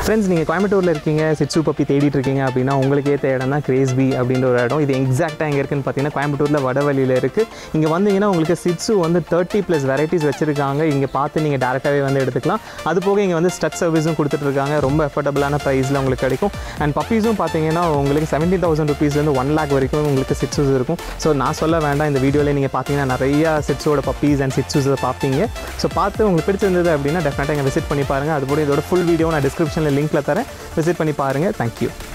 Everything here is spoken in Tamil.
ஃப்ரெண்ட்ஸ் நீங்கள் கோயம்புத்தூரில் இருக்கீங்க சிட்ஸு பப்பி தேடிட்டு இருக்கீங்க அப்படின்னா உங்களுக்கு ஏற்ற இடம் தான் கிரேஸ்பி அப்படின்ற ஒரு இடம் இது எக்ஸாக்டாக எங்கே இருக்குன்னு பார்த்தீங்கன்னா கோயம்புத்தூரில் வடவழியில் இருக்குது இங்கே வந்தீங்கன்னா உங்களுக்கு சிட்ஸு வந்து தேர்ட்டி ப்ளஸ் வெரைட்டிஸ் வச்சுருக்காங்க இங்கே பார்த்து நீங்கள் டேரெக்டாகவே வந்து எடுத்துக்கலாம் அது போக இங்கே வந்து ஸ்டட் சர்வீஸும் கொடுத்துட்ருக்காங்க ரொம்ப அஃபோர்டபுளான ப்ரைஸில் உங்களுக்கு கிடைக்கும் அண்ட் பப்பீஸும் பார்த்தீங்கன்னா உங்களுக்கு செவன்டீன் தௌசண்ட் ருபீஸ்லேருந்து ஒன் லேக் வரைக்கும் உங்களுக்கு சிட்ஸஸ் இருக்கும் ஸோ நான் சொல்ல வேண்டாம் இந்த வீடியோவில் நீங்கள் பார்த்தீங்கன்னா நிறையா சிட்ஸோட பப்பீஸ் அண்ட் சிட்ஸஸை பார்ப்பீங்க ஸோ பார்த்து உங்களுக்கு பிடிச்சிருந்தது அப்படின்னா டெஃபினட்டாக இங்கே விசிட் பண்ணி பாருங்கள் அது போல இதோட ஃபுல் வீடியோ நான் டிஸ்கிரிப்ஷனில் லிங்க்கில் தரேன் விசிட் பண்ணி பாருங்கள் தேங்க்யூ